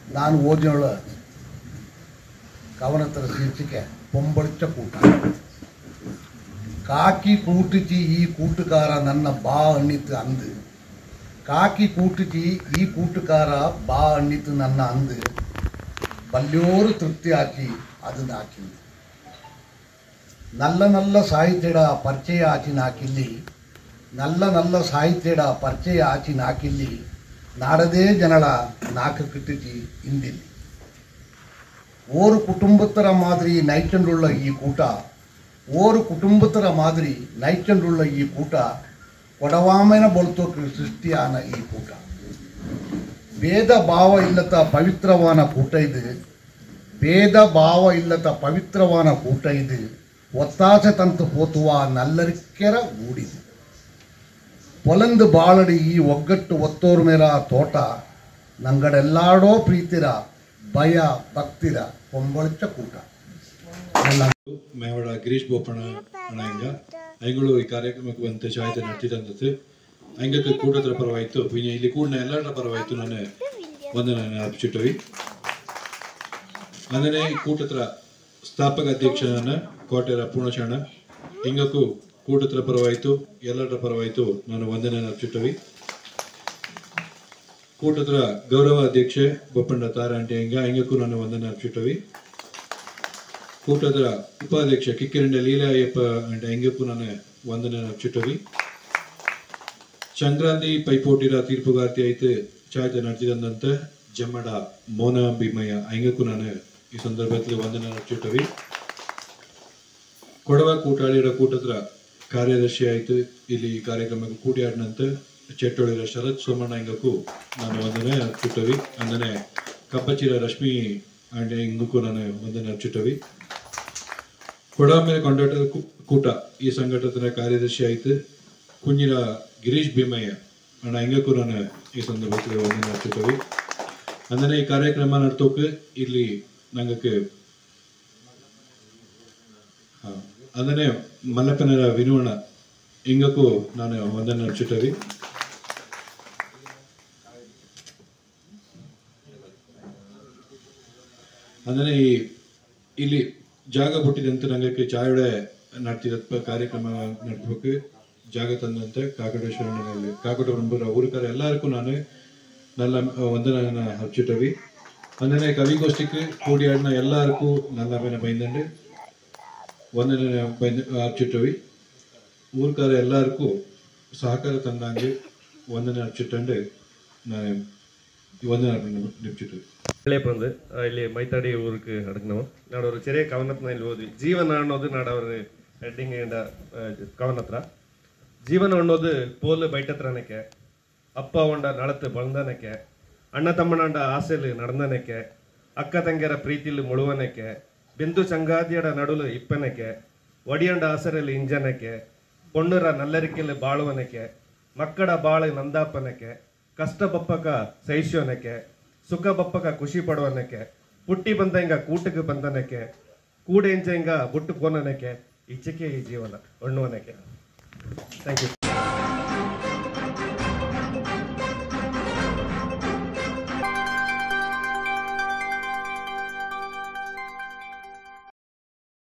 ನಾನು ಓದಿನೊಳ ಕವನತರ ಶೀರ್ಷಿಕೆ ಪೊಂಬಳಿച്ച ಕೂಟ ಕಾಕಿ ಕೂಟಿಚಿ ಈ ಕೂಟುಕಾರ ನನ್ನ ಬಾ ಅಣ್ಣಿತು ಅಂದು ಕಾಕಿ ಕೂಟಿಚಿ ಈ ಕೂಟುಕಾರ ಬಾ ಅಣ್ಣಿತು ನನ್ನ ಅಂದು ಬಲ್ಯೋರು ತೃಪ್ತಿ ಆಚಿ ಅದನ್ನು ಹಾಕಿಂದು నల్ల నల్ల సాహిత్యడ పరిచయ ఆచి నాకిల్లి నల్ల నల్ల సాహిత్ಯಡ ಪರಿಚಯ ಆಚಿ ನಾಕಿಲ್ಲಿ ನಾಡದೇ ಜನಳ ನಾಕು ಕಿಟ್ಟಿಚಿ ಇಂದಿಲ್ಲಿ ಓರು ಕುಟುಂಬತ್ತರ ಮಾದರಿ ನೈಚಂಡುಳ್ಳ ಈ ಕೂಟ ಓರು ಕುಟುಂಬತ್ತರ ಮಾದರಿ ನೈಚಂಡುಳ್ಳ ಈ ಕೂಟ ಕೊಡವಾಮನ ಬೊಳ್ತೋಕ್ಕೆ ಸೃಷ್ಟಿಯಾನ ಈ ಕೂಟ ಭೇದ ಭಾವ ಇಲ್ಲದ ಪವಿತ್ರವಾನ ಕೂಟ ಇದು ಭೇದ ಭಾವ ಇಲ್ಲದ ಪವಿತ್ರವಾನ ಕೂಟ ಇದು ಒತ್ತಾಸೆ ತಂತು ಹೋತುವ ನಲ್ಲರಿಕೆರ ಗೂಡಿದು ಪೊಲಂದು ಬಾಳಡಿ ಈ ಒಗ್ಗಟ್ಟು ಒತ್ತೋರ್ ಮೇರ ತೋಟ ನಂಗಡೆಲ್ಲಾಡೋ ಪ್ರೀತಿರ ಭಯ ಭಕ್ತಿರ ಕೊಂಬಳಿച്ച ಕೂಟ ಎಲ್ಲ ಮೇವಡ ಗಿರೀಶ್ ಬೋಪಣ್ಣ ಅಣ್ಣ ಹಿಂಗ ಐಗಳು ಈ ಕಾರ್ಯಕ್ರಮಕ್ಕೆ ಬಂತು ಶಾಹಿತ ನಡೆತಿದ್ದಂಥದ್ದು ಹಂಗಕ್ಕೆ ಕೂಟದ್ರ ಪರವಾಯಿತು പിന്നെ ಇಲ್ಲಿ ಕೂಡಿನ ಎಲ್ಲರ ಪರವಾಯಿತು ನಾನು ಒಂದು ನಾನು ಅರ್ಪಿಸಿಟ್ಟವಿ ಅಂದರೆ ಈ ಕೂಟತ್ರ ಸ್ಥಾಪಕ ಅಧ್ಯಕ್ಷನ ಕೋಟೆರ ಪೂರ್ಣಶಾಣ ಹಿಂಗಕ್ಕೂ ಕೂಟತ್ರ ಪರವಾಯಿತು ಎಲ್ಲರ ಪರವಾಯಿತು ನಾನು ವಂದನೆ ಅರ್ಪಿಸಿಟ್ಟವಿ ಕೂಟತ್ರ ಗೌರವ ಅಧ್ಯಕ್ಷೆ ಬೊಪ್ಪಣ್ಣ ತಾರಾಂಟಿ ಹಿಂಗ ಹಿಂಗಕ್ಕೂ ನಾನು ವಂದನೆ ಅರ್ಪಿಸಿಟ್ಟವಿ ಕೂಟದ ಉಪಾಧ್ಯಕ್ಷ ಕಿಕ್ಕಿರಂಡ ಲೀಲಾಯಪ್ಪ ಅಂಡ್ ಹೆಂಗಪ್ಪು ನಾನು ವಂದನೆ ಅರ್ಪಿಸಿಟ್ಟವಿ ಸಂಕ್ರಾಂತಿ ಪೈಪೋಟಿರ ತೀರ್ಪುಗಾರ್ತಿ ಐತೆ ಚಾಯ್ತ ನಡೆಸಿದಂತ ಜಮ್ಮಡ ಮೋನ ಭೀಮಯ್ಯ ಹೆಂಗಕ್ಕೂ ನಾನು ಈ ಸಂದರ್ಭದಲ್ಲಿ ವಂದನೆ ಅರ್ಪಿಸಿಟ್ಟವಿ ಕೊಡವ ಕೂಟಾಳಿರ ಕೂಟದ್ರ ಕಾರ್ಯದರ್ಶಿ ಆಯ್ತು ಇಲ್ಲಿ ಕಾರ್ಯಕ್ರಮಕ್ಕೆ ಕೂಡಿಯಾಡಿನಂತ ಚೆಟ್ಟೊಳಿರ ಶರತ್ ಸೋಮಣ್ಣ ಹಿಂಗಕ್ಕೂ ನಾನು ವಂದನೆ ಅರ್ಪಿಸಿಟ್ಟವಿ ಅಂದನೆ ಕಪ್ಪಚಿರ ರಶ್ಮಿ ಅಂಡ್ ಹಿಂಗಕ್ಕೂ ನಾನು ವಂದನೆ ಅರ್ಪಿಸಿಟ್ಟವಿ ಕೊಡಾಮೇಲೆ ಕೊಂಡಾಟದ ಕು- ಕೂಟ ಈ ಸಂಘಟನೆಯ ಕಾರ್ಯದರ್ಶಿ ಆಯ್ತು ಕುಂಜಿರ ಗಿರೀಶ್ ಭೀಮಯ್ಯ ಅಣ್ಣ ಹೆಂಗಕ್ಕೂ ನಾನು ಈ ಸಂದರ್ಭದಲ್ಲಿ ವಂದನೆ ಅರ್ಪಿಸಿಟ್ಟವಿ ಅಂದರೆ ಈ ಕಾರ್ಯಕ್ರಮ ನಡ್ತೋಕೆ ಇಲ್ಲಿ ನಂಗಕ್ಕೆ ಹಾ, ಅಂದರೆ ಮಲ್ಲಪ್ಪನರ ವಿನುವಣ ಹಿಂಗಕ್ಕೂ ನಾನು ವಂದನೆ ಅರ್ಪಿಸಿಟ್ಟವಿ ಅಂದರೆ ಈ ಇಲ್ಲಿ ಜಾಗ ಬಿಟ್ಟಿದಂತ ರಂಗಕ್ಕೆ ಚಾಯೊಡೆ ನಡ್ತಿದ ಕಾರ್ಯಕ್ರಮ ನಡ್ಬೇಕು ಜಾಗ ತಂದಂತೆ ಕಾಕಟೇಶ್ವರನಲ್ಲಿ ಕಾಕಟೋರಂಬರ ಊರುಕರ ಎಲ್ಲರಿಗೂ ನಾನು நல்ல ವಂದನ ಹಚ್ಚಿಟ್ಟವಿ ಅಂದರೆ ಕವಿಗೋಷ್ಠಿಗೆ ಕೂಡಿಯಾಡಿನ ಎಲ್ಲರಿಗೂ நல்ல ಮೇನ ಬೈದಂಡು ವಂದನೆ ಬೈದ ಹಚ್ಚಿಟ್ಟವಿ ಊರುಕಾರ ಎಲ್ಲರಿಗೂ ಸಹಕಾರ ತಂದಂಗೆ ವಂದನೆ ಹಚ್ಚಿಟ್ಟಂಡು ನಾನು ವಂದನೆ நிப்பிச்சிட்டு ಬಂದು ಇಲ್ಲಿ ಮೈತಾಡಿ ಊருக்கு நடக்கணும் நாட ஒரு ചെറിയ ಕವನತ್ನ ಇಲ್ಲಿ ಓದಿ ಜೀವನ ಅನ್ನೋದು ನಾಡ ஒரு ಹೆಡ್ಡಿಂಗ್ ಕವನತ್ರ ಜೀವನ ಅನ್ನೋದು ಪೋಲು ಬೈಟತ್ರನಕ್ಕೆ ಅಪ್ಪ ಉಂಡ ನಳತ್ತು ಬಳಂದನಕ್ಕೆ ಅಣ್ಣ ತಮ್ಮನಂಡ ಆಸೆಲು நடந்தನಕ್ಕೆ ಅಕ್ಕ ತಂಗಿಯರ ಪ್ರೀತಿಲು ಮುಳುವನಕ್ಕೆ ಬಿಂದು ಚಂಗಾದಿಯಡ ನಡುಲು ಇಪ್ಪನಕ್ಕೆ ಒಡಿಯಂಡ ಆಸರಲ್ಲಿ ಇಂಜನಕ್ಕೆ ಪೊಣ್ಣುರ ನಲ್ಲರಿಕೆಲು ಬಾಳುವನಕ್ಕೆ ಮಕ್ಕಳ ಬಾಳು ನಂದಾಪನಕ್ಕೆ ಕಷ್ಟ ಬಪ್ಪಕ ಸಹಿಸೋನಕ್ಕೆ ಸುಖ ಬಪ್ಪಕ ಖುಷಿ ಪಡುವನಕ್ಕೆ ಪುಟ್ಟಿ ಬಂದಂಗ ಕೂಟಕ್ಕೆ ಬಂದನಕ್ಕೆ ಕೂಡೆಂಜಂಗ ಬುಟ್ಟು ಪೋನನಕ್ಕೆ ಇಚ್ಛೆಗೆ ಈ ಜೀವನ ಒಣ್ಣುವನಕ್ಕೆ ಥ್ಯಾಂಕ್ ಯು